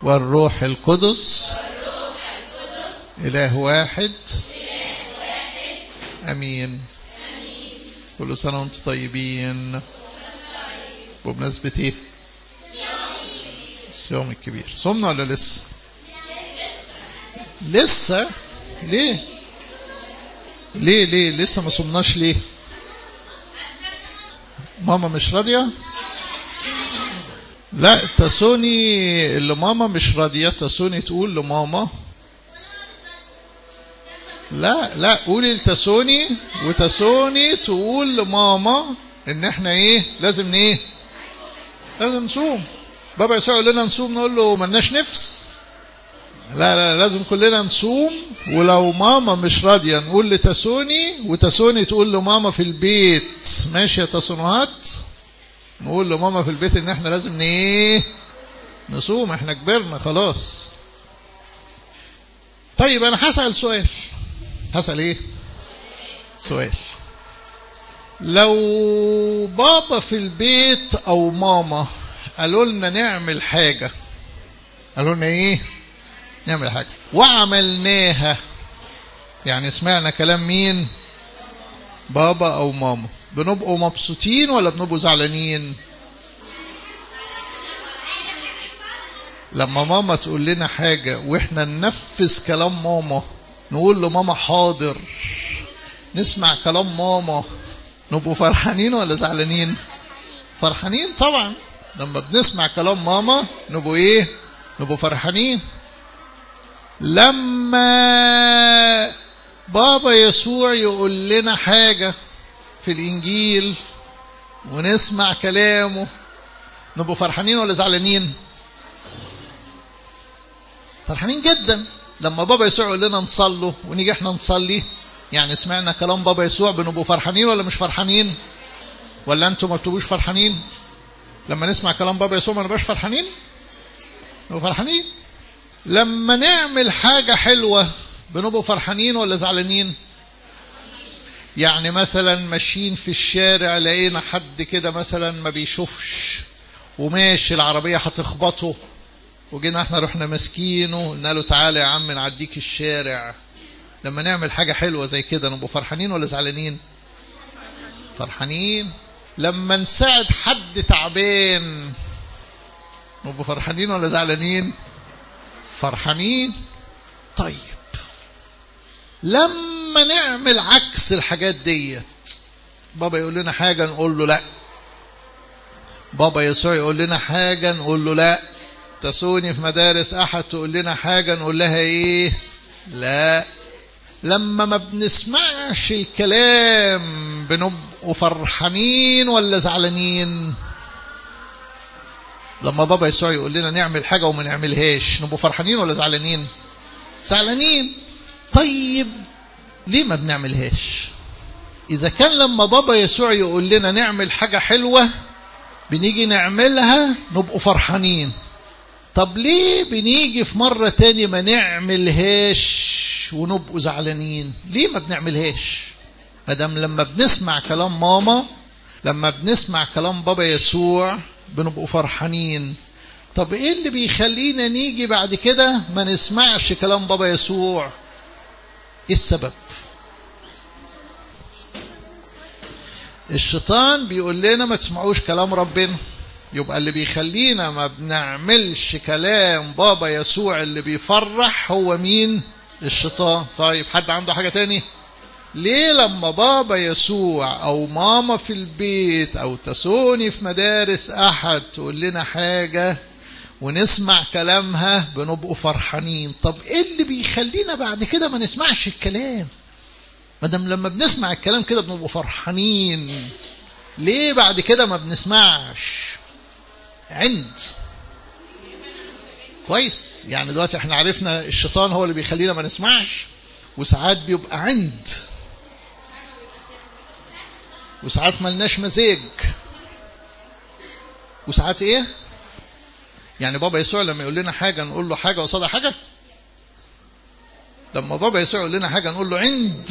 والروح القدس إله واحد أمين كل سنة وانتم طيبين بمناسبة ايه الصيام الكبير صمنا ولا لسه لسه ليه ليه ليه لسه ما صمناش ليه ماما مش راضية لا تسوني اللي ماما مش راضية تسوني تقول لماما لا لا قولي لتسوني وتسوني تقول لماما ان احنا ايه لازم ايه لازم نصوم بابا يسوع يقول لنا نصوم نقول له ملناش نفس لا لا لازم كلنا نصوم ولو ماما مش راضيه نقول لتسوني وتسوني تقول لماما في البيت ماشي يا تسونهات نقول لماما في البيت ان احنا لازم ايه نصوم احنا كبرنا خلاص طيب انا هسأل سؤال هسأل ايه سؤال لو بابا في البيت او ماما قالوا لنا نعمل حاجة قالوا لنا ايه نعمل حاجة وعملناها يعني سمعنا كلام مين بابا او ماما بنبقوا مبسوطين ولا بنبقوا زعلانين لما ماما تقول لنا حاجة واحنا ننفذ كلام ماما نقول لماما حاضر نسمع كلام ماما نبقوا فرحانين ولا زعلانين فرحانين طبعا لما بنسمع كلام ماما نبقوا ايه نبقوا فرحانين لما بابا يسوع يقول لنا حاجة في الإنجيل ونسمع كلامه نبقوا فرحانين ولا زعلانين فرحانين جدا لما بابا يسوع يقول لنا نصلوا ونيجي احنا نصلي يعني سمعنا كلام بابا يسوع بنبقوا فرحانين ولا مش فرحانين ولا انتم ما بتبقوش فرحانين لما نسمع كلام بابا يسوع ما نبقاش فرحانين نبقى فرحانين لما نعمل حاجة حلوة بنبقوا فرحانين ولا زعلانين يعني مثلا ماشيين في الشارع لقينا حد كده مثلا ما بيشوفش وماشي العربية هتخبطه وجينا احنا رحنا ماسكينه قلنا له تعالى يا عم نعديك الشارع لما نعمل حاجة حلوة زي كده نبقوا فرحانين ولا زعلانين فرحانين لما نساعد حد تعبان نبقوا فرحانين ولا زعلانين فرحانين طيب لما نعمل عكس الحاجات ديت بابا يقول لنا حاجة نقول له لا بابا يسوع يقول لنا حاجة نقول له لا تسوني في مدارس أحد تقول لنا حاجة نقول لها إيه لا لما ما بنسمعش الكلام بنبقوا فرحانين ولا زعلانين لما بابا يسوع يقول لنا نعمل حاجة وما نعملهاش نبقوا فرحانين ولا زعلانين زعلانين طيب ليه ما بنعملهاش إذا كان لما بابا يسوع يقول لنا نعمل حاجة حلوة بنيجي نعملها نبقوا فرحانين طب ليه بنيجي في مرة تاني ما نعملهاش ونبقوا زعلانين ليه ما بنعملهاش مدام لما بنسمع كلام ماما لما بنسمع كلام بابا يسوع بنبقوا فرحانين طب ايه اللي بيخلينا نيجي بعد كده ما نسمعش كلام بابا يسوع ايه السبب الشيطان بيقول لنا ما تسمعوش كلام ربنا يبقى اللي بيخلينا ما بنعملش كلام بابا يسوع اللي بيفرح هو مين الشيطان طيب حد عنده حاجة تاني ليه لما بابا يسوع او ماما في البيت او تسوني في مدارس احد تقول لنا حاجة ونسمع كلامها بنبقوا فرحانين طب ايه اللي بيخلينا بعد كده ما نسمعش الكلام مادام لما بنسمع الكلام كده بنبقوا فرحانين ليه بعد كده ما بنسمعش عند كويس يعني دلوقتي احنا عرفنا الشيطان هو اللي بيخلينا ما نسمعش وساعات بيبقى عند وساعات ملناش مزاج وساعات ايه يعني بابا يسوع لما يقول لنا حاجة نقول له حاجة قصادها حاجة لما بابا يسوع يقول لنا حاجة نقول له عند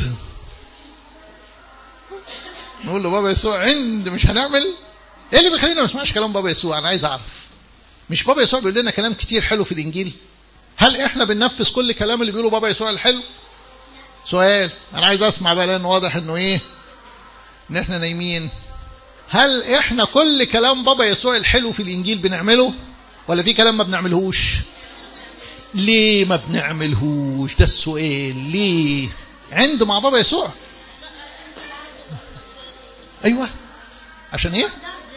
نقول له بابا يسوع عند مش هنعمل ايه اللي بيخلينا ما نسمعش كلام بابا يسوع انا عايز اعرف مش بابا يسوع بيقول لنا كلام كتير حلو في الانجيل هل احنا بننفذ كل كلام اللي بيقوله بابا يسوع الحلو سؤال انا عايز اسمع بقى لان واضح انه ايه ان احنا نايمين هل احنا كل كلام بابا يسوع الحلو في الانجيل بنعمله ولا في كلام ما بنعملهوش ليه ما بنعملهوش ده السؤال ليه عند مع بابا يسوع ايوه عشان ايه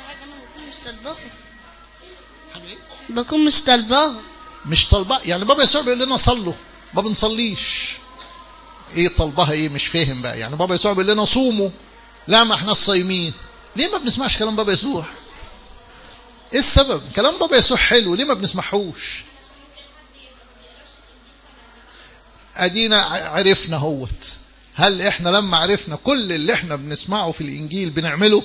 بكون مش طالباها مش طالبة يعني بابا يسوع بيقول لنا صلوا ما بنصليش ايه طلبها ايه مش فاهم بقى يعني بابا يسوع بيقول لنا صوموا لا ما احنا الصايمين ليه ما بنسمعش كلام بابا يسوع ايه السبب كلام بابا يسوع حلو ليه ما بنسمعهوش ادينا عرفنا هوت هل احنا لما عرفنا كل اللي احنا بنسمعه في الانجيل بنعمله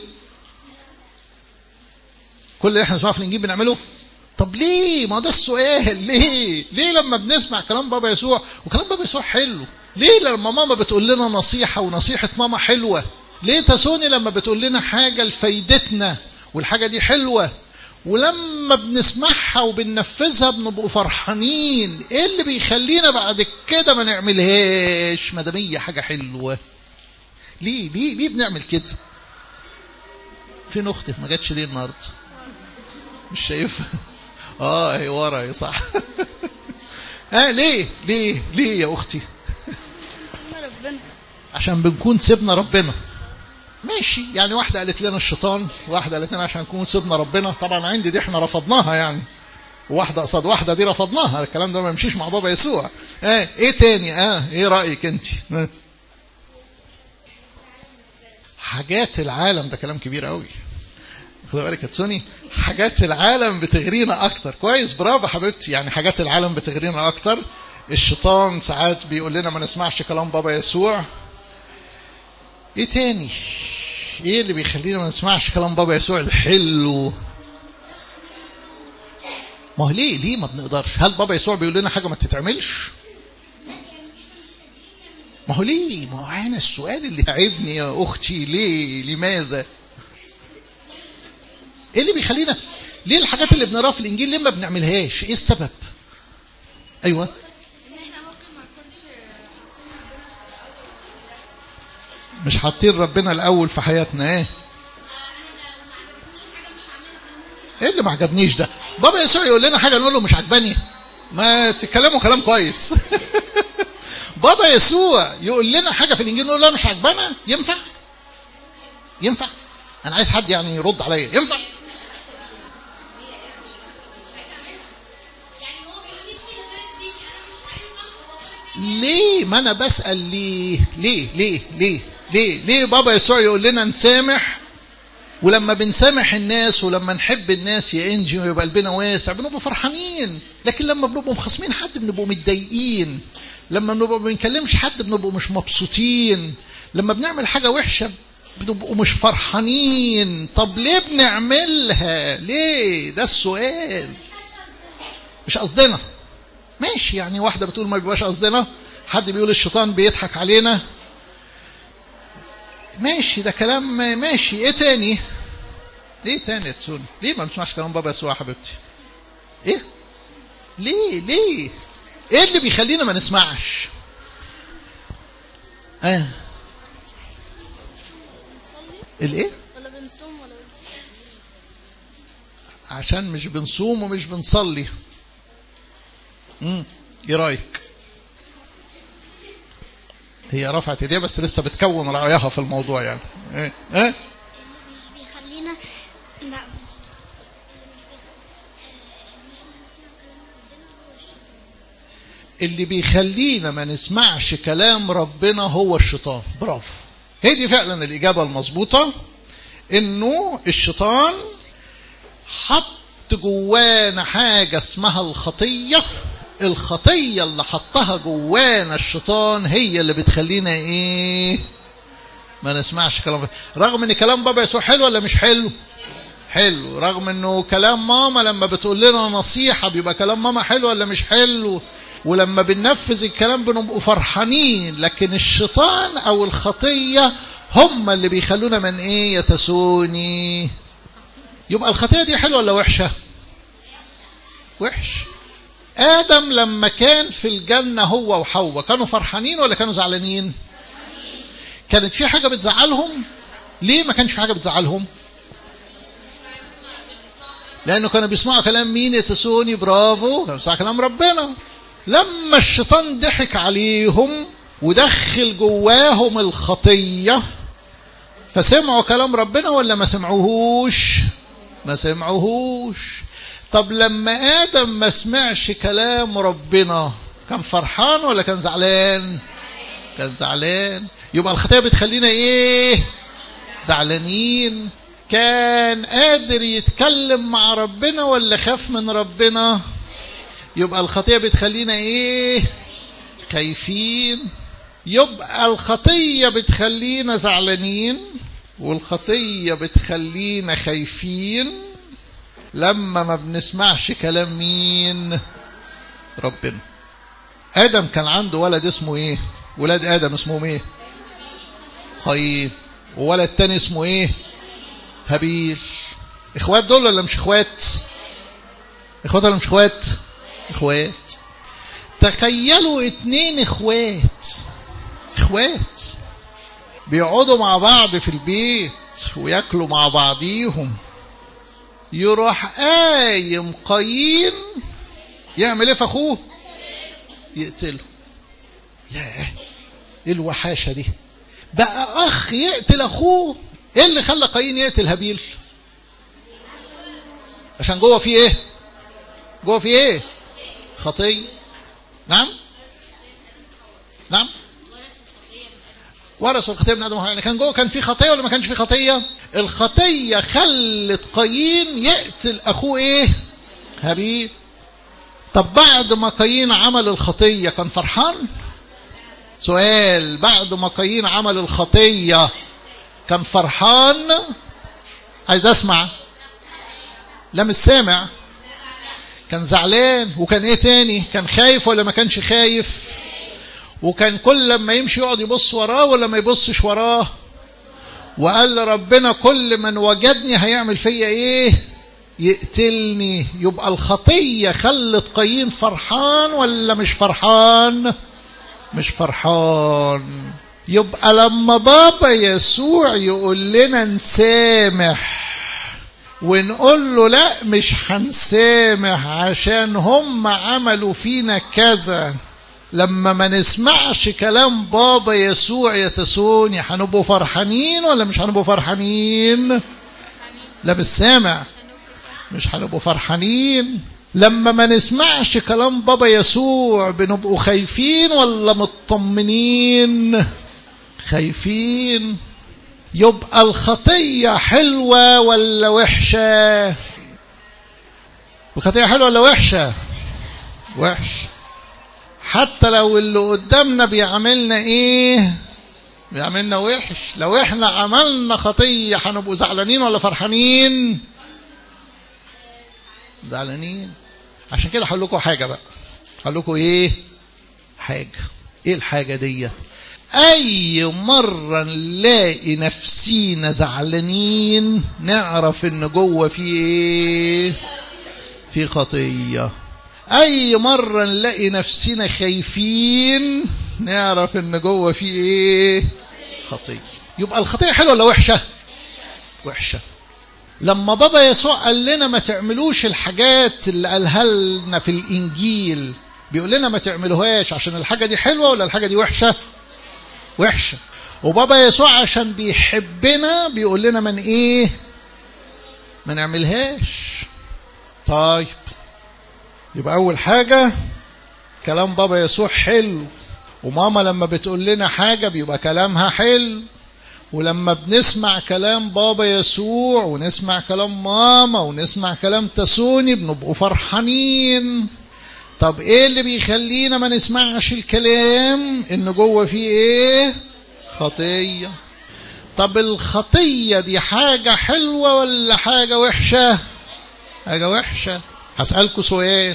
كل اللي احنا بنسمعه في الانجيل بنعمله طب ليه ما ده السؤال ليه ليه لما بنسمع كلام بابا يسوع وكلام بابا يسوع حلو ليه لما ماما بتقول لنا نصيحة ونصيحة ماما حلوة ليه تسوني لما بتقول لنا حاجة لفايدتنا والحاجة دي حلوة ولما بنسمعها وبننفذها بنبقوا فرحانين ايه اللي بيخلينا بعد كده ما نعملهاش ما دام هي حاجة حلوة ليه ليه ليه بنعمل كده فين اختك ما جاتش ليه النهارده مش شايفها اه هي ورا هي صح ها آه ليه ليه ليه يا اختي ربنا عشان بنكون سيبنا ربنا ماشي يعني واحدة قالت لنا الشيطان واحدة قالت لنا عشان نكون سيبنا ربنا طبعا عندي دي احنا رفضناها يعني واحدة قصاد واحدة دي رفضناها الكلام ده ما يمشيش مع بابا يسوع اه ايه تاني اه ايه رأيك انت اه. حاجات العالم ده كلام كبير قوي خد بالك يا تسوني حاجات العالم بتغرينا اكتر كويس برافو حبيبتي يعني حاجات العالم بتغرينا اكتر الشيطان ساعات بيقول لنا ما نسمعش كلام بابا يسوع ايه تاني ايه اللي بيخلينا ما نسمعش كلام بابا يسوع الحلو ما هو ليه ليه ما بنقدرش هل بابا يسوع بيقول لنا حاجه ما تتعملش ما هو ليه ما هو انا السؤال اللي تعبني يا اختي ليه لماذا ايه اللي بيخلينا ليه الحاجات اللي بنقراها في الانجيل ليه ما بنعملهاش ايه السبب ايوه مش حاطين ربنا الاول في حياتنا ايه ايه اللي ما عجبنيش ده بابا يسوع يقول لنا حاجه نقول له مش عجباني ما تتكلموا كلام كويس بابا يسوع يقول لنا حاجه في الانجيل نقول له مش عجبانا ينفع ينفع انا عايز حد يعني يرد عليا ينفع ليه ما انا بسال ليه ليه ليه ليه ليه ليه بابا يسوع يقول لنا نسامح ولما بنسامح الناس ولما نحب الناس يا انجي ويبقى قلبنا واسع بنبقى فرحانين لكن لما بنبقى مخاصمين حد بنبقى متضايقين لما بنبقى ما بنكلمش حد بنبقى مش مبسوطين لما بنعمل حاجه وحشه بنبقوا مش فرحانين طب ليه بنعملها ليه ده السؤال مش قصدنا ماشي يعني واحده بتقول ما بيبقاش قصدنا حد بيقول الشيطان بيضحك علينا ماشي ده كلام ماشي ايه تاني ايه تاني يا تسوني ليه ما بنسمعش كلام بابا يسوع حبيبتي ايه ليه ليه ايه اللي بيخلينا ما نسمعش اه الايه ولا بنصوم ولا عشان مش بنصوم ومش بنصلي امم ايه رايك هي رفعت ايديها بس لسه بتكون رايها في الموضوع يعني ايه ايه مش بيخلينا لا مش اللي بيخلينا ما نسمعش كلام ربنا هو الشيطان برافو هي دي فعلا الإجابة المظبوطة إنه الشيطان حط جوانا حاجة اسمها الخطية الخطية اللي حطها جوانا الشيطان هي اللي بتخلينا إيه ما نسمعش كلام رغم إن كلام بابا يسوع حلو ولا مش حلو حلو رغم إنه كلام ماما لما بتقول لنا نصيحة بيبقى كلام ماما حلو ولا مش حلو ولما بننفذ الكلام بنبقوا فرحانين لكن الشيطان او الخطيه هم اللي بيخلونا من ايه يتسوني يبقى الخطيه دي حلوه ولا وحشه وحش آدم لما كان في الجنة هو وحواء كانوا فرحانين ولا كانوا زعلانين كانت في حاجة بتزعلهم ليه ما كانش في حاجة بتزعلهم لأنه كانوا بيسمعوا كلام مين يتسوني برافو كانوا بيسمعوا كلام ربنا لما الشيطان ضحك عليهم ودخل جواهم الخطية فسمعوا كلام ربنا ولا ما سمعوهوش ما سمعوهوش طب لما آدم ما سمعش كلام ربنا كان فرحان ولا كان زعلان كان زعلان يبقى الخطية بتخلينا ايه زعلانين كان قادر يتكلم مع ربنا ولا خاف من ربنا يبقى الخطية بتخلينا ايه خايفين يبقى الخطية بتخلينا زعلانين والخطية بتخلينا خايفين لما ما بنسمعش كلام مين ربنا آدم كان عنده ولد اسمه ايه ولاد آدم اسمهم ايه قايين وولد تاني اسمه ايه هابيل اخوات دول ولا مش اخوات اخوات ولا مش اخوات اخوات تخيلوا اتنين اخوات اخوات بيقعدوا مع بعض في البيت وياكلوا مع بعضيهم يروح قايم قايين يعمل ايه في اخوه يقتله ياه ايه الوحاشه دي بقى اخ يقتل اخوه ايه اللي خلى قايين يقتل هابيل عشان جوه في ايه جوه في ايه خطيه نعم نعم ورثوا الخطيه من ادم وحواء يعني كان جوه كان في خطيه ولا ما كانش في خطيه الخطيه خلت قايين يقتل اخوه ايه هابيل طب بعد ما قايين عمل الخطيه كان فرحان سؤال بعد ما قايين عمل الخطيه كان فرحان عايز اسمع لا مش سامع كان زعلان وكان ايه تاني كان خايف ولا ما كانش خايف وكان كل لما يمشي يقعد يبص وراه ولا ما يبصش وراه وقال لربنا كل من وجدني هيعمل فيا ايه يقتلني يبقى الخطية خلت قايين فرحان ولا مش فرحان مش فرحان يبقى لما بابا يسوع يقول لنا نسامح ونقول له لا مش هنسامح عشان هم عملوا فينا كذا لما ما نسمعش كلام بابا يسوع يتسوني هنبقوا فرحانين ولا مش هنبقوا فرحانين لا مش سامع مش هنبقوا فرحانين لما ما نسمعش كلام بابا يسوع بنبقوا خايفين ولا مطمنين خايفين يبقى الخطية حلوة ولا وحشة الخطية حلوة ولا وحشة وحش حتى لو اللي قدامنا بيعملنا ايه بيعملنا وحش لو احنا عملنا خطية هنبقوا زعلانين ولا فرحانين زعلانين عشان كده هقول لكم حاجة بقى هقول لكم ايه حاجة ايه الحاجة دي اي مرة نلاقي نفسينا زعلانين نعرف ان جوه في ايه في خطية اي مرة نلاقي نفسنا خايفين نعرف ان جوه في ايه خطية يبقى الخطية حلوة ولا وحشة وحشة لما بابا يسوع قال لنا ما تعملوش الحاجات اللي قالها لنا في الانجيل بيقول لنا ما تعملوهاش عشان الحاجة دي حلوة ولا الحاجة دي وحشة وحشة وبابا يسوع عشان بيحبنا بيقول لنا من ايه ما نعملهاش طيب يبقى اول حاجة كلام بابا يسوع حلو وماما لما بتقول لنا حاجة بيبقى كلامها حلو ولما بنسمع كلام بابا يسوع ونسمع كلام ماما ونسمع كلام تسوني بنبقوا فرحانين طب ايه اللي بيخلينا ما نسمعش الكلام ان جوه فيه ايه خطية طب الخطية دي حاجة حلوة ولا حاجة وحشة حاجة وحشة هسألكوا سؤال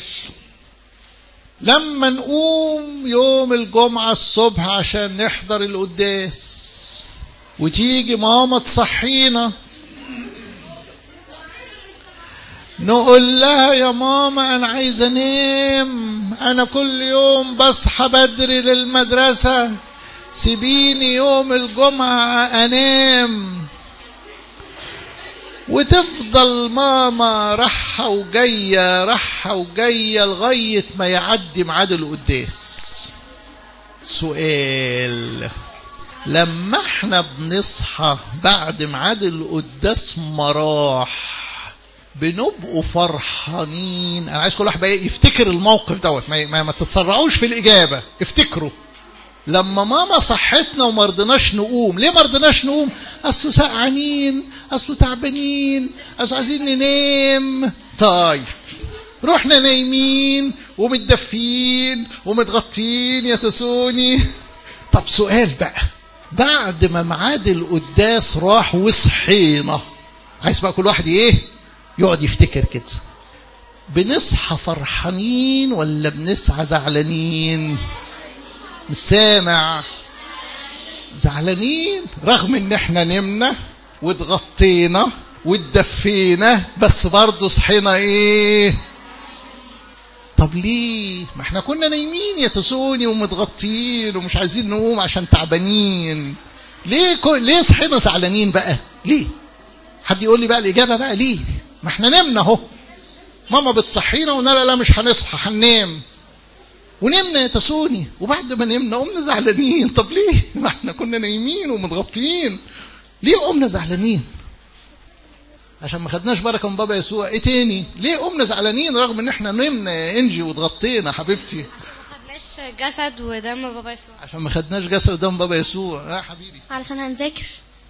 لما نقوم يوم الجمعة الصبح عشان نحضر القداس وتيجي ماما تصحينا نقول لها يا ماما انا عايز انام انا كل يوم بصحى بدري للمدرسة سيبيني يوم الجمعة انام وتفضل ماما راحة وجاية راحة وجاية لغاية ما يعدي ميعاد القداس سؤال لما احنا بنصحى بعد ميعاد القداس مراح بنبقوا فرحانين انا عايز كل واحد بقى يفتكر الموقف دوت ما, ما, ما تتسرعوش في الاجابه افتكروا لما ماما صحتنا وما رضيناش نقوم ليه ما رضيناش نقوم اصله سقعانين اصله تعبانين اصله عايزين ننام طيب رحنا نايمين ومتدفين ومتغطين يا تسوني طب سؤال بقى بعد ما ميعاد القداس راح وصحينا عايز بقى كل واحد ايه يقعد يفتكر كده بنصحى فرحانين ولا بنصحى زعلانين مش سامع زعلانين رغم ان احنا نمنا واتغطينا واتدفينا بس برضه صحينا ايه طب ليه ما احنا كنا نايمين يا تسوني ومتغطيين ومش عايزين نقوم عشان تعبانين ليه كو... ليه صحينا زعلانين بقى ليه حد يقول لي بقى الاجابه بقى ليه ما احنا نمنا اهو ماما بتصحينا وقلنا لا لا مش هنصحى هننام ونمنا يا تسوني وبعد ما نمنا قمنا زعلانين طب ليه ما احنا كنا نايمين ومتغطيين ليه قمنا زعلانين عشان ما خدناش بركه من بابا يسوع ايه تاني ليه قمنا زعلانين رغم ان احنا نمنا يا انجي واتغطينا حبيبتي خدناش جسد ودم بابا يسوع عشان ما خدناش جسد قدام بابا يسوع اه حبيبي علشان هنذاكر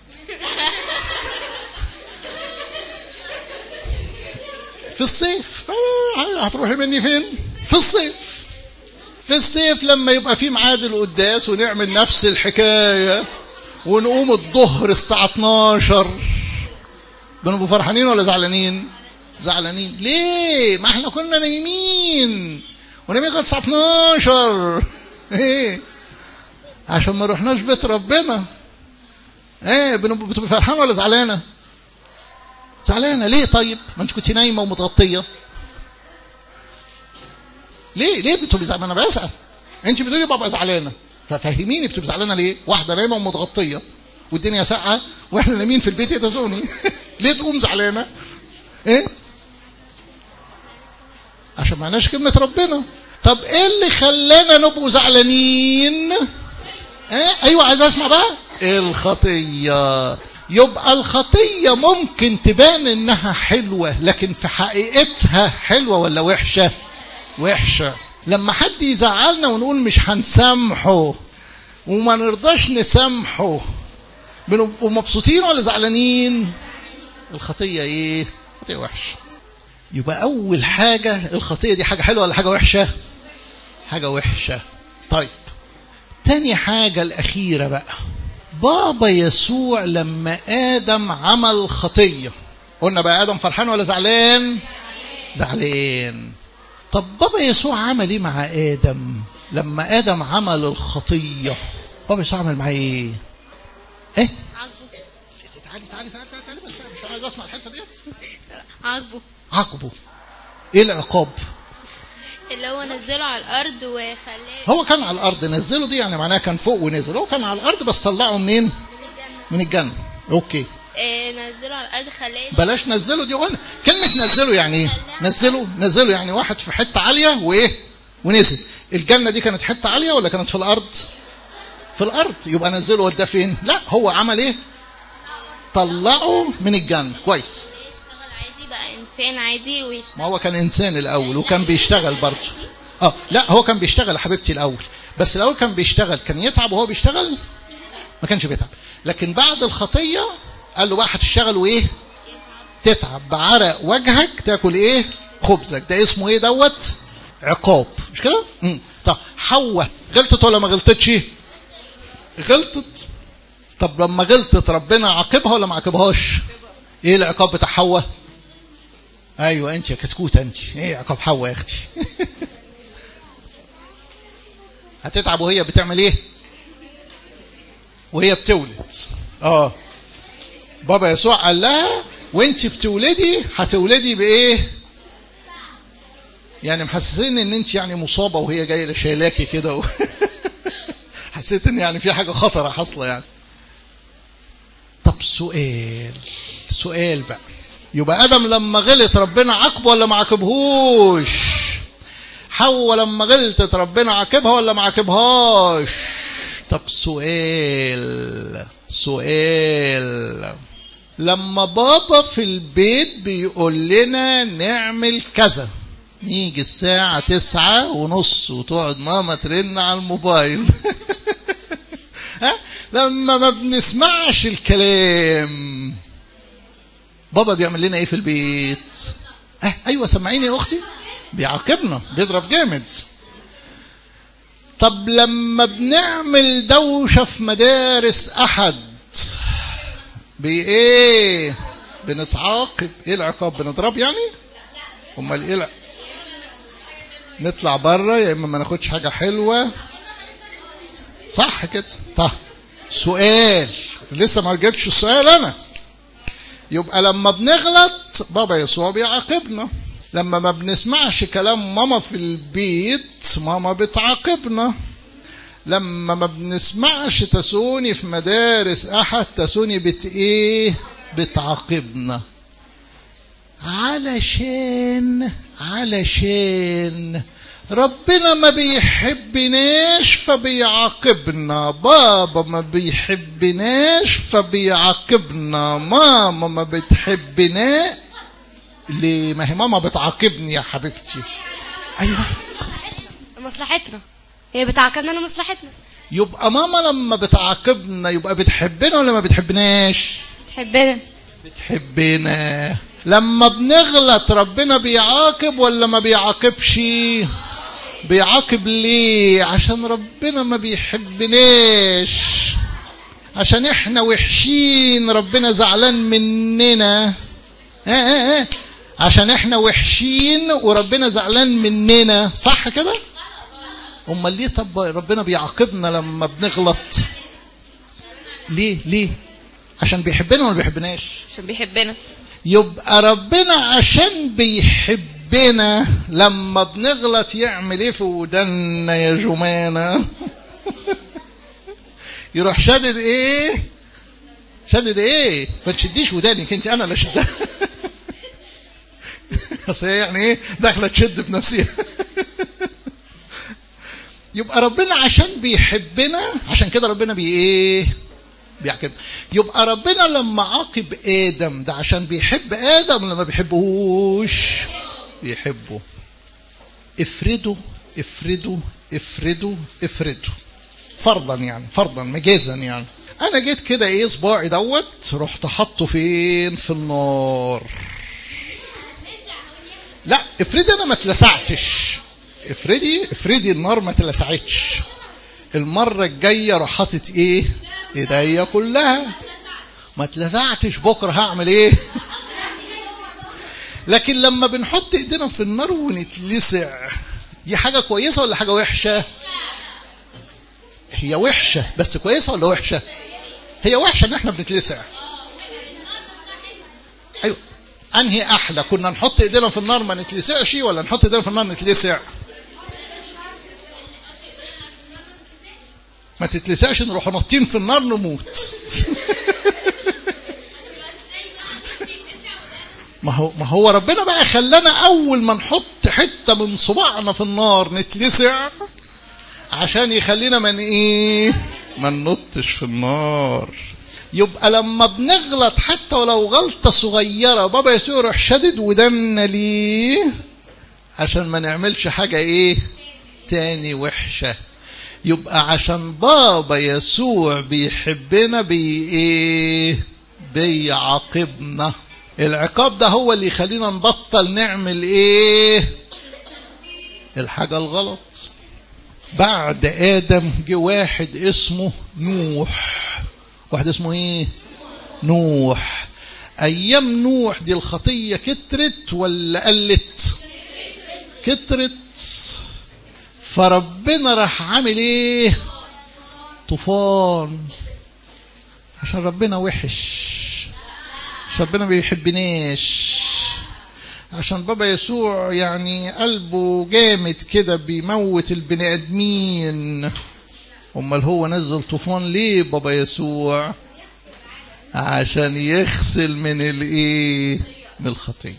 في الصيف هتروحي مني فين في الصيف في الصيف لما يبقى في ميعاد القداس ونعمل نفس الحكايه ونقوم الظهر الساعه 12 بنبقوا فرحانين ولا زعلانين زعلانين ليه ما احنا كنا نايمين ونايمين لغايه الساعه 12 ايه عشان ما رحناش بيت ربنا ايه بتبقى فرحانه ولا زعلانه زعلانه ليه طيب ما انت كنت نايمه ومتغطيه ليه ليه بتبقي زعلانه انا بسال انت بتقولي بابا زعلانه ففهميني بتبقي زعلانه ليه واحده نايمه ومتغطيه والدنيا ساقعه واحنا نايمين في البيت يتزوني ليه تقوم زعلانه ايه عشان معناش كلمه ربنا طب ايه اللي خلانا نبقوا زعلانين ايه ايوه عايز اسمع بقى الخطيه يبقى الخطيه ممكن تبان انها حلوه لكن في حقيقتها حلوه ولا وحشه وحشه لما حد يزعلنا ونقول مش هنسامحه وما نرضاش نسامحه بنبقوا مبسوطين ولا زعلانين الخطيه ايه خطيه وحشه يبقى اول حاجه الخطيه دي حاجه حلوه ولا حاجه وحشه حاجه وحشه طيب تاني حاجه الاخيره بقى بابا يسوع لما ادم عمل خطيه قلنا بقى ادم فرحان ولا زعلان زعلان طب بابا يسوع عمل ايه مع ادم لما ادم عمل الخطيه بابا يسوع عمل معاه ايه ايه عاقبه تعالي تعالي تعالي تعالي بس مش عايز اسمع الحته ديت عاقبه عاقبه ايه العقاب اللي هو نزله على الارض وخلاه هو كان على الارض نزله دي يعني معناها كان فوق ونزل هو كان على الارض بس طلعه منين من الجنه اوكي إيه نزله على الارض خلاه بلاش نزله دي قلنا كلمه نزله يعني ايه نزله نزله يعني واحد في حته عاليه وايه ونزل الجنه دي كانت حته عاليه ولا كانت في الارض في الارض يبقى نزله وداه فين لا هو عمل ايه طلعه من الجنه كويس يشتغل عادي بقى انسان عادي ويشتغل ما هو كان انسان الاول وكان بيشتغل برضه اه لا هو كان بيشتغل يا حبيبتي الاول بس الاول كان بيشتغل كان يتعب وهو بيشتغل ما كانش بيتعب لكن بعد الخطيه قال له بقى هتشتغل وايه تتعب بعرق وجهك تاكل ايه خبزك ده اسمه ايه دوت عقاب مش كده مم. طب حواء غلطت ولا ما غلطتش غلطت طب لما غلطت ربنا عاقبها ولا ما عاقبهاش ايه العقاب بتاع حواء ايوه انت يا كتكوته انت ايه عقاب حواء يا اختي هتتعب وهي بتعمل ايه وهي بتولد اه بابا يسوع قال لها وانت بتولدي هتولدي بايه يعني محسسين ان انت يعني مصابه وهي جايه شايلاكي كده و... حسيت ان يعني في حاجه خطره حاصله يعني طب سؤال سؤال بقى يبقى ادم لما غلط ربنا عاقبه ولا ما عاقبهوش حواء لما غلطت ربنا عاقبها ولا ما عاقبهاش طب سؤال سؤال لما بابا في البيت بيقول لنا نعمل كذا نيجي الساعة تسعة ونص وتقعد ماما ترن على الموبايل ها لما ما بنسمعش الكلام بابا بيعمل لنا ايه في البيت اه ايوه سمعيني يا اختي بيعاقبنا بيضرب جامد طب لما بنعمل دوشة في مدارس احد بايه بنتعاقب ايه العقاب بنضرب يعني امال ايه الع... نطلع بره يا اما ما ناخدش حاجه حلوه صح كده طه سؤال لسه ما جبتش السؤال انا يبقى لما بنغلط بابا يسوع بيعاقبنا لما ما بنسمعش كلام ماما في البيت ماما بتعاقبنا لما ما بنسمعش تسوني في مدارس احد تسوني بت ايه بتعاقبنا علشان علشان ربنا ما بيحبناش فبيعاقبنا بابا ما بيحبناش فبيعاقبنا ماما ما بتحبنا ليه ما هي ماما بتعاقبني يا حبيبتي ايوه مصلحتنا هي بتعاقبنا لمصلحتنا يبقى ماما لما بتعاقبنا يبقى بتحبنا ولا ما بتحبناش تحبنا بتحبنا لما بنغلط ربنا بيعاقب ولا ما بيعاقبش بيعاقب ليه عشان ربنا ما بيحبناش عشان احنا وحشين ربنا زعلان مننا آه آه آه. عشان احنا وحشين وربنا زعلان مننا صح كده امال ليه طب ربنا بيعاقبنا لما بنغلط ليه ليه عشان بيحبنا ولا بيحبناش عشان بيحبنا يبقى ربنا عشان بيحبنا لما بنغلط يعمل ايه في ودنا يا جمانة يروح شدد ايه شدد ايه ما تشديش ودانك انت انا اللي شدها اصل هي يعني ايه داخله تشد بنفسها يبقى ربنا عشان بيحبنا عشان كده ربنا بي ايه بيعاقب يبقى ربنا لما عاقب ادم ده عشان بيحب ادم ولا ما بيحبهوش بيحبه افردوا افردوا افردوا افردوا فرضا يعني فرضا مجازا يعني انا جيت كده ايه صباعي دوت رحت حاطه فين في النار لا افرضي انا ما اتلسعتش افرضي افرضي النار ما اتلسعتش المره الجايه اروح حاطط ايه ايديا كلها ما اتلسعتش بكره هعمل ايه لكن لما بنحط ايدينا في النار ونتلسع دي حاجه كويسه ولا حاجه وحشه هي وحشه بس كويسه ولا وحشه هي وحشه ان احنا بنتلسع ايوه انهي احلى كنا نحط ايدينا في النار ما نتلسعش ولا نحط ايدينا في النار نتلسع ما تتلسعش نروح نطين في النار نموت ما هو ما هو ربنا بقى خلانا اول ما نحط حته من صباعنا في النار نتلسع عشان يخلينا من ايه ما ننطش في النار يبقى لما بنغلط حتى ولو غلطة صغيرة بابا يسوع يروح شدد ودنا ليه عشان ما نعملش حاجة ايه تاني وحشة يبقى عشان بابا يسوع بيحبنا بي ايه بيعاقبنا العقاب ده هو اللي يخلينا نبطل نعمل ايه الحاجة الغلط بعد آدم جه واحد اسمه نوح واحد اسمه ايه نوح ايام نوح دي الخطيه كترت ولا قلت كترت فربنا راح عامل ايه طوفان عشان ربنا وحش عشان ربنا ما بيحبناش عشان بابا يسوع يعني قلبه جامد كده بيموت البني ادمين امال هو نزل طوفان ليه بابا يسوع عشان يغسل من الايه من الخطيه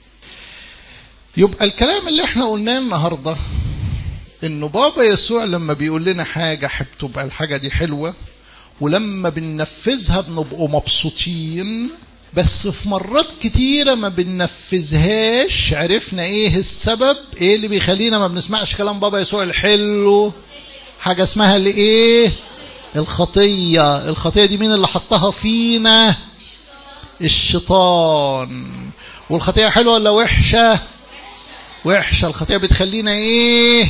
يبقى الكلام اللي احنا قلناه النهارده انه بابا يسوع لما بيقول لنا حاجه تبقى الحاجه دي حلوه ولما بننفذها بنبقوا مبسوطين بس في مرات كتيرة ما بننفذهاش عرفنا ايه السبب ايه اللي بيخلينا ما بنسمعش كلام بابا يسوع الحلو حاجة اسمها الايه الخطية الخطية دي مين اللي حطها فينا الشيطان والخطية حلوة ولا وحشة وحشة الخطية بتخلينا ايه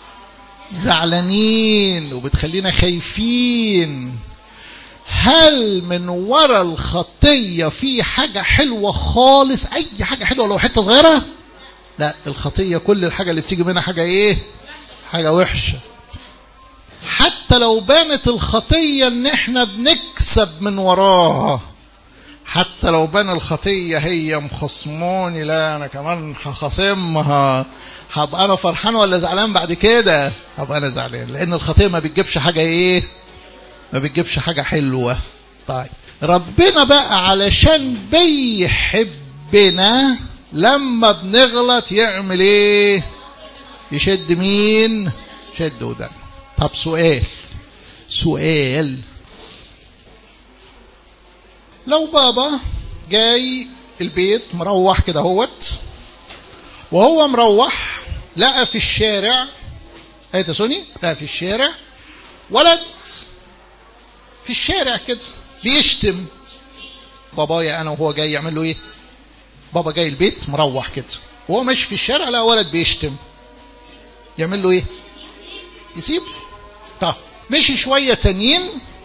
زعلانين وبتخلينا خايفين هل من ورا الخطية في حاجة حلوة خالص أي حاجة حلوة لو حتة صغيرة لا الخطية كل الحاجة اللي بتيجي منها حاجة إيه حاجة وحشة حتى لو بانت الخطية إن إحنا بنكسب من وراها حتى لو بان الخطية هي مخصموني لا أنا كمان هخاصمها هبقى أنا فرحان ولا زعلان بعد كده هبقى أنا زعلان لأن الخطية ما بتجيبش حاجة إيه ما بتجيبش حاجة حلوة طيب ربنا بقى علشان بيحبنا لما بنغلط يعمل ايه يشد مين شد ودن طب سؤال سؤال لو بابا جاي البيت مروح كده هوت وهو مروح لقى في الشارع ايه سوني لقى في الشارع ولد في الشارع كده بيشتم بابايا انا وهو جاي يعمل له ايه بابا جاي البيت مروح كده وهو ماشي في الشارع لقى ولد بيشتم يعمل له ايه يسيبه طب مشي شويه تانيين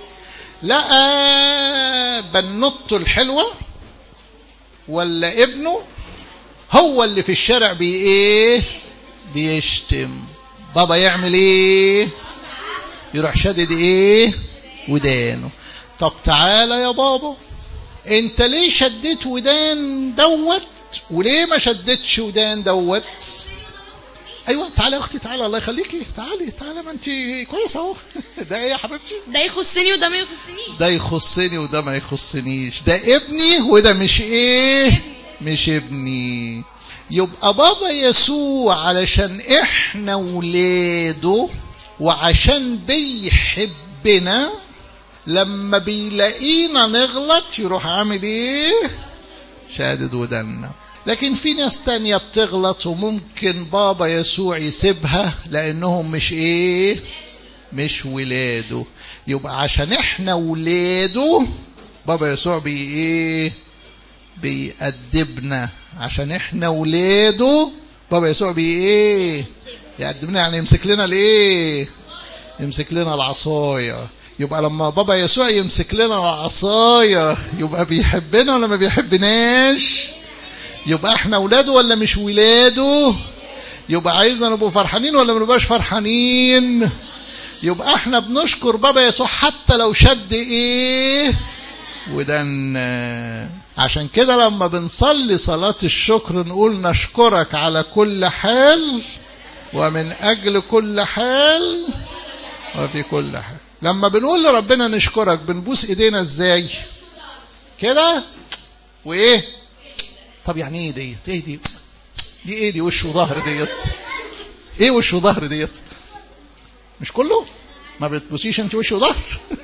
لقى بنوته الحلوه ولا ابنه هو اللي في الشارع بي ايه بيشتم بابا يعمل ايه يروح شدد ايه ودانه طب تعالى يا بابا انت ليه شديت ودان دوت وليه ما شدتش ودان دوت ايوه تعالى يا اختي تعالى الله يخليكي تعالي تعالى ما انت كويسه اهو ده ايه يا حبيبتي ده يخصني وده ما يخصنيش ده يخصني وده ما يخصنيش ده ابني وده مش ايه مش ابني يبقى بابا يسوع علشان احنا ولاده وعشان بيحبنا لما بيلاقينا نغلط يروح عامل ايه شادد ودنا لكن في ناس تانية بتغلط وممكن بابا يسوع يسيبها لانهم مش ايه مش ولاده يبقى عشان احنا ولاده بابا يسوع بي ايه بيأدبنا عشان احنا ولاده بابا يسوع بي ايه يقدمنا يعني يمسك لنا الايه يمسك لنا العصايه يبقى لما بابا يسوع يمسك لنا العصايه يبقى بيحبنا ولا ما بيحبناش يبقى احنا ولاده ولا مش ولاده يبقى عايزنا نبقى فرحانين ولا ما نبقاش فرحانين يبقى احنا بنشكر بابا يسوع حتى لو شد ايه ودن عشان كده لما بنصلي صلاة الشكر نقول نشكرك على كل حال ومن أجل كل حال وفي كل حال لما بنقول لربنا نشكرك بنبوس ايدينا ازاي كده وايه طب يعني ايه ديت ايه دي دي ايه دي وش وظهر ديت ايه وش وظهر ديت مش كله ما بتبوسيش انت وش وظهر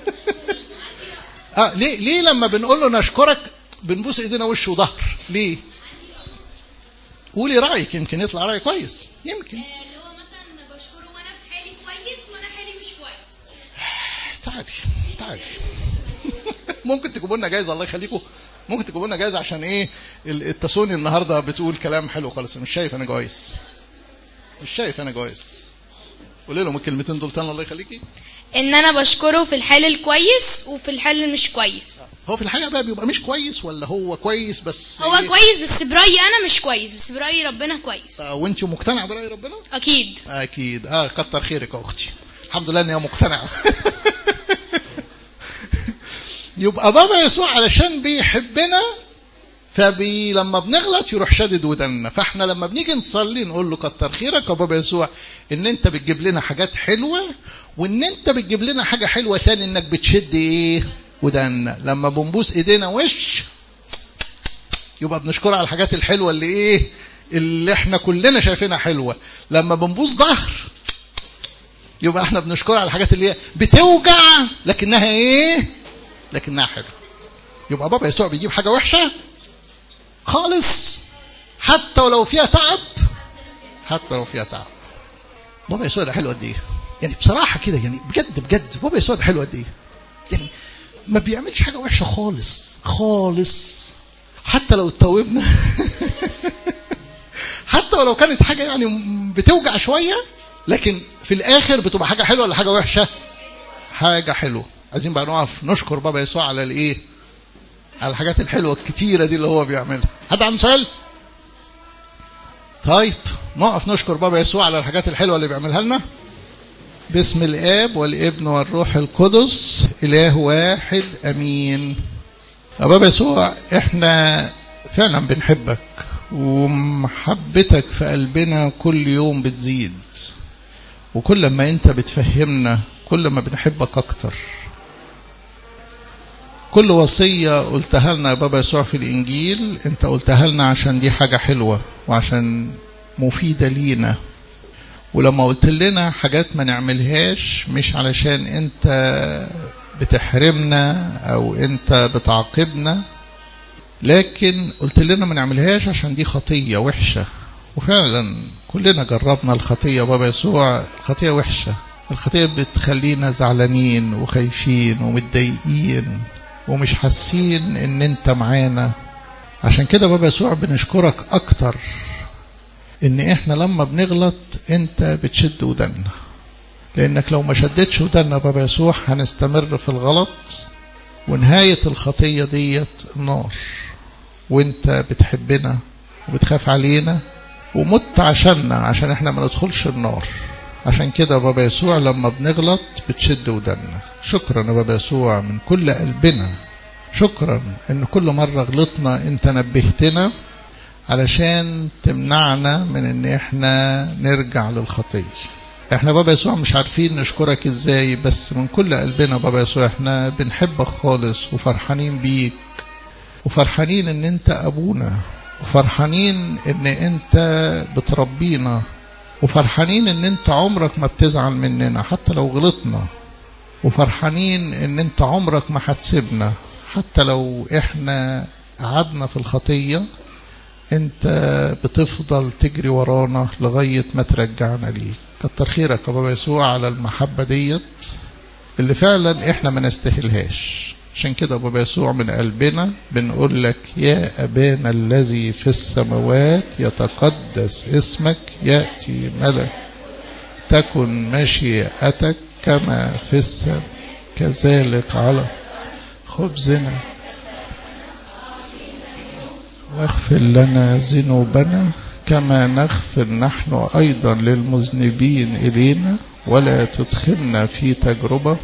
اه ليه ليه لما بنقول له نشكرك بنبوس ايدينا وش وظهر ليه قولي رايك يمكن يطلع راي كويس يمكن اللي هو مثلا بشكره وانا في حالي كويس وانا حالي مش كويس تعالي تعالي ممكن تجيبوا لنا جايزه الله يخليكم ممكن تجيبوا لنا جايزه عشان ايه التسوني النهارده بتقول كلام حلو خالص مش شايف انا جوايز مش شايف انا جوايز قولي لهم الكلمتين دول تاني الله يخليكي ان انا بشكره في الحال الكويس وفي الحال اللي مش كويس هو في الحقيقه بقى بيبقى مش كويس ولا هو كويس بس هو إيه؟ كويس بس برايي انا مش كويس بس برايي ربنا كويس آه، وانت مقتنعه براي ربنا اكيد اكيد اه كتر خيرك يا اختي الحمد لله ان هي مقتنعه يبقى بابا يسوع علشان بيحبنا فبي لما بنغلط يروح شادد ودنا فاحنا لما بنيجي نصلي نقول له كتر خيرك يا بابا يسوع ان انت بتجيب لنا حاجات حلوه وان انت بتجيب لنا حاجه حلوه تاني انك بتشد ايه ودنا لما بنبوس ايدينا وش يبقى بنشكر على الحاجات الحلوه اللي ايه اللي احنا كلنا شايفينها حلوه لما بنبوس ظهر يبقى احنا بنشكر على الحاجات اللي هي بتوجع لكنها ايه لكنها حلوه يبقى بابا يسوع بيجيب حاجه وحشه خالص حتى ولو فيها تعب حتى لو فيها تعب بابا يسوع ده حلو قد ايه يعني بصراحه كده يعني بجد بجد بابا يسوع ده حلو قد ايه يعني ما بيعملش حاجه وحشه خالص خالص حتى لو اتوبنا حتى ولو كانت حاجه يعني بتوجع شويه لكن في الاخر بتبقى حاجه حلوه ولا حاجه وحشه حاجه حلوه عايزين بقى نقف نشكر بابا يسوع على الايه على الحاجات الحلوه الكتيره دي اللي هو بيعملها حد عنده سؤال طيب نقف نشكر بابا يسوع على الحاجات الحلوه اللي بيعملها لنا باسم الاب والابن والروح القدس اله واحد امين يا بابا يسوع احنا فعلا بنحبك ومحبتك في قلبنا كل يوم بتزيد وكل ما انت بتفهمنا كل ما بنحبك اكتر كل وصية قلتها لنا يا بابا يسوع في الإنجيل أنت قلتها لنا عشان دي حاجة حلوة وعشان مفيدة لينا ولما قلت لنا حاجات ما نعملهاش مش علشان أنت بتحرمنا أو أنت بتعاقبنا لكن قلت لنا ما نعملهاش عشان دي خطية وحشة وفعلا كلنا جربنا الخطية بابا يسوع الخطية وحشة الخطية بتخلينا زعلانين وخايفين ومتضايقين ومش حاسين ان انت معانا عشان كده بابا يسوع بنشكرك اكتر ان احنا لما بنغلط انت بتشد ودنا لانك لو ما شدتش ودنا بابا يسوع هنستمر في الغلط ونهاية الخطية ديت النار وانت بتحبنا وبتخاف علينا ومت عشاننا عشان احنا ما ندخلش النار عشان كده بابا يسوع لما بنغلط بتشد ودنا شكرا يا بابا يسوع من كل قلبنا شكرا ان كل مرة غلطنا انت نبهتنا علشان تمنعنا من ان احنا نرجع للخطية احنا بابا يسوع مش عارفين نشكرك ازاي بس من كل قلبنا بابا يسوع احنا بنحبك خالص وفرحانين بيك وفرحانين ان انت ابونا وفرحانين ان انت بتربينا وفرحانين ان انت عمرك ما بتزعل مننا حتى لو غلطنا وفرحانين ان انت عمرك ما هتسيبنا حتى لو احنا قعدنا في الخطية انت بتفضل تجري ورانا لغاية ما ترجعنا ليك كتر خيرك يا بابا يسوع على المحبة ديت اللي فعلا احنا ما نستاهلهاش عشان كده بابا يسوع من قلبنا بنقول لك يا أبانا الذي في السماوات يتقدس اسمك يأتي ملك تكن مشيئتك كما في السماء كذلك على خبزنا واغفر لنا ذنوبنا كما نغفر نحن أيضا للمذنبين إلينا ولا تدخلنا في تجربة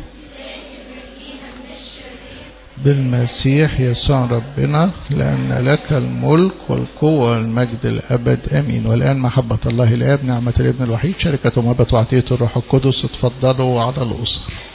بالمسيح يسوع ربنا لأن لك الملك والقوة والمجد الأبد أمين والآن محبة الله الآب نعمة الابن الوحيد شركة ومهبة وعطية الروح القدس اتفضلوا على الأسر